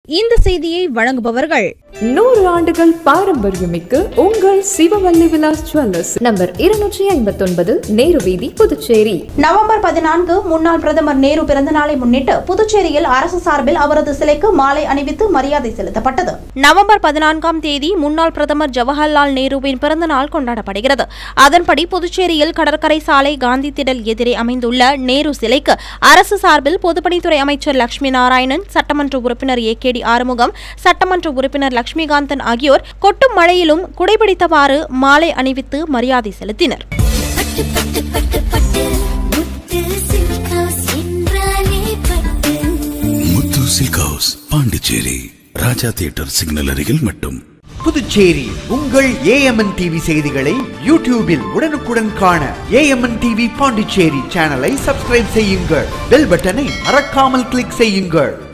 இந்த செய்தியை வழங்குபவர்கள் நூறு ஆண்டுகள் பாரம்பரியமிக்க உங்கள் சிவவல்லி விலாஸ் ஜுவல்லர்ஸ் நம்பர் இருநூற்றி ஐம்பத்தொன்பது நேரு வீதி புதுச்சேரி நவம்பர் பதினான்கு முன்னாள் பிரதமர் நேரு பிறந்த நாளை முன்னிட்டு புதுச்சேரியில் அரசு சார்பில் அவரது சிலைக்கு மாலை அணிவித்து மரியாதை செலுத்தப்பட்டது நவம்பர் பதினான்காம் தேதி முன்னாள் பிரதமர் ஜவஹர்லால் நேருவின் பிறந்த நாள் கொண்டாடப்படுகிறது அதன்படி புதுச்சேரியில் கடற்கரை சாலை காந்தி திடல் எதிரே அமைந்துள்ள நேரு சிலைக்கு அரசு சார்பில் பொதுப்பணித்துறை அமைச்சர் லட்சுமி நாராயணன் சட்டமன்ற உறுப்பினர் ஏ கே டி ஆறுமுகம் சட்டமன்ற உறுப்பினர் லட்சுமிகாந்தன் ஆகியோர் கொட்டும் மழையிலும் குடைபிடித்தவாறு மாலை அணிவித்து மரியாதை செலுத்தினர் பட்டு பட்டு பட்டு பட்டு முத்து சில்க் ஹவுஸ் என்றாலே Pattu Muthu silk house Pondicherry Raja theatre signal அருகில் மட்டும் புதுச்சேரி உங்கள் ஏஎம்என் டிவி செய்திகளை யூடியூபில் உடனுக்குடன் காண ஏஎம்என் டிவி பாண்டிச்சேரி சேனலை சப்ஸ்கிரைப் செய்யுங்கள் பெல் பட்டனை மறக்காமல் கிளிக் செய்யுங்கள்